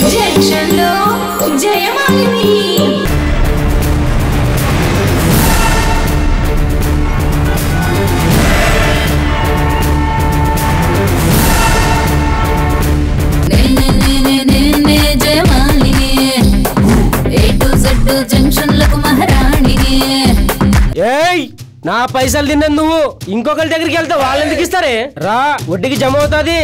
జంక్షన్లో జయమాలిని నేనే నేనే నేనే జయమాలిని ఏ టు జెడ్ జంక్షన్లకు మహారాణిని ఏయ్ నా పైసలు తిన్నది నువ్వు ఇంకొకరి దగ్గరికి వెళ్తే వాళ్ళు ఎందుకు ఇస్తారే రా వడ్డీకి జమ అవుతుంది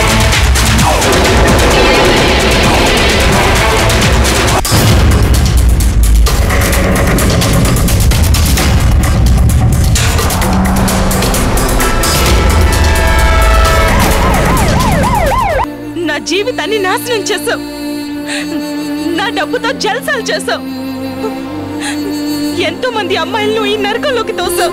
నా జీవితాన్ని నాశనం చేసావు నా డబ్బుతో జల్సాలు చేసావు ఎంతో మంది అమ్మాయిలను ఈ నరకంలోకి తోసావు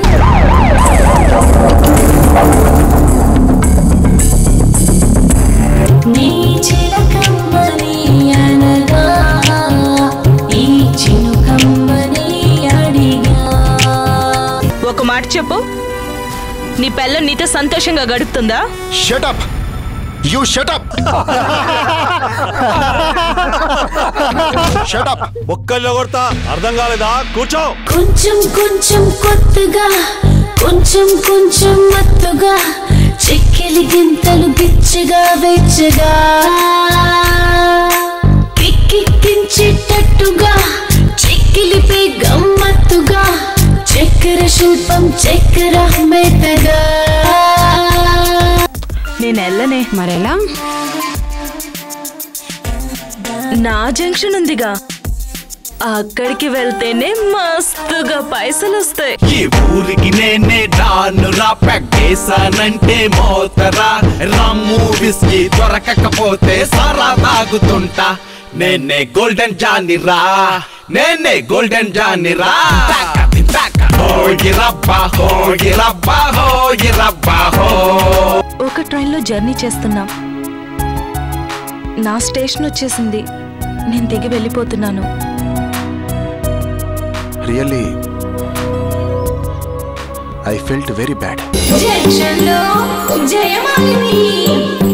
నీ చిలకమ్మని అనగా ఈ చినుకమ్మని అడిగా ఒక మాట చెప్పు నీ పెళ్ళ నీతో సంతోషంగా గడుపుతుందా షటప్ యూ షటప్ షటప్ ఒక్కళ్ళు కొడతా అర్థం కాలేదా కూర్చో కొంచెం కొంచెం కొత్తగా కొంచెం కొంచెం మత్తుగా చెక్కిలి గింతలు గిచ్చగా వెచ్చగా కిక్కించేటట్టుగా చెక్కిలిపై గమ్మత్తుగా చక్కెర శిల్పం చక్కెర మెత్తగా నేను వెళ్ళనే మరెలా నా జంక్షన్ ఉందిగా అక్కడికి వెళ్తేనే మస్తుగా పైసలు వస్తాయి ఈ ఊరికి నేనే డాను రా పెగ్గేసానంటే మోతరా రమ్ము విస్కీ దొరకకపోతే సరా తాగుతుంటా నేనే గోల్డెన్ జానిరా నేనే గోల్డెన్ జానిరా హోగి రబ్బా హోగి రబ్బా హోగి రబ్బా హో ఒక ట్రైన్లో జర్నీ చేస్తున్నాం నా స్టేషన్ వచ్చేసింది నేను దిగి వెళ్ళిపోతున్నాను really I felt very bad జంక్షన్లో జయమాలిని